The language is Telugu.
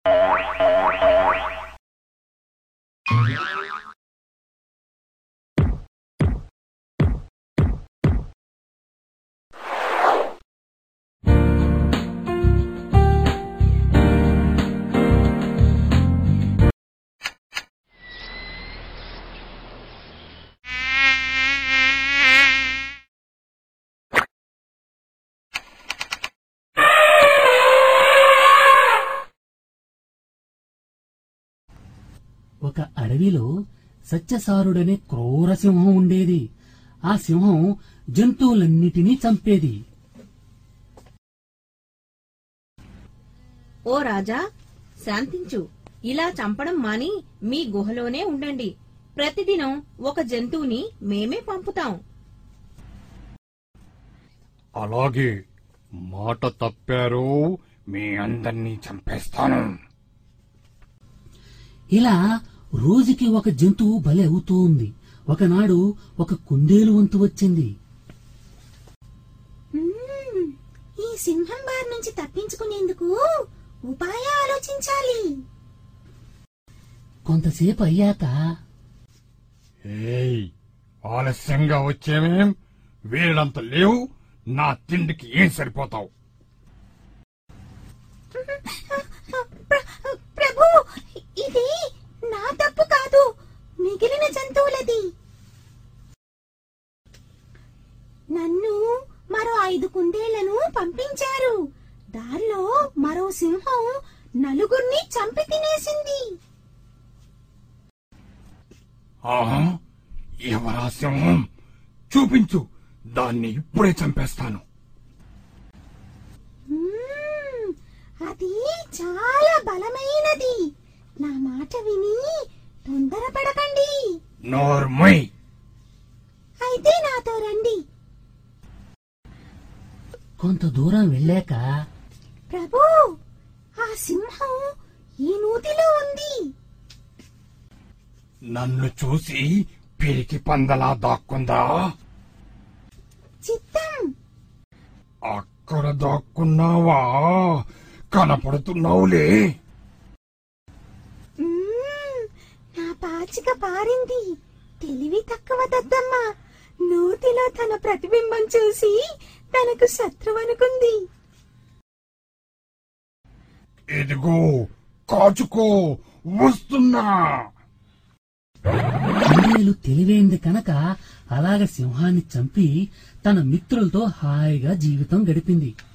ఒక అడవిలో సత్యసారుడనే క్రూర సింహం ఉండేది ఆ సింహం జంతువులన్నిటినీ చంపేది ఓ రాజా శాంతించు ఇలా చంపడం మాని మీ గుహలోనే ఉండండి ప్రతిదినం ఒక జంతువుని మేమే పంపుతాం అలాగే మాట తప్పారు మీ అందరినీ చంపేస్తాను ఇలా రోజుకి ఒక జంతువు బలి అవుతూ ఉంది ఒకనాడు ఒక కుందేలు వంతు వచ్చింది మ్మ్. ఈ సింహం బారి నుంచి తప్పించుకునేందుకు ఉపాయ ఆలోచించాలి కొంతసేపు అయ్యాక ఏయ్ ఆలస్యంగా వచ్చేమేం వీళ్ళంత లేవు నా తిండికి ఏం సరిపోతావు ప్ర- ప్రభు ఇది నా తప్పు కాదు మిగిలిన జంతువులది నన్ను మరో ఐదు కుందేళ్లను పంపించారు దారిలో మరో సింహం నలుగురిని చంపి తినేసింది ఆహా ఎవరా సింహం చూపించు దాన్ని ఇప్పుడే చంపేస్తాను మ్మ్. అది చాలా బలమైనది నా మాట విని తొందరపడకండి నోర్మయ్ అయితే నాతో రండి కొంత దూరం వెళ్ళాక ప్రభు ఆ సింహం ఈ నూతిలో ఉంది నన్ను చూసి పిరికి పందలా దాక్కుందా చిత్తం అక్కడ దాక్కున్నావా కనపడుతున్నావులే మ్మ్. నా పాచిక పారింది తెలివి తక్కువ దద్దమ్మ నూతిలో తన ప్రతిబింబం చూసి తనకు శత్రువు అనుకుంది ఇదిగో కాచుకో వస్తున్నా కుందేలు తెలివైంది కనుక అలాగ సింహాన్ని చంపి తన మిత్రులతో హాయిగా జీవితం గడిపింది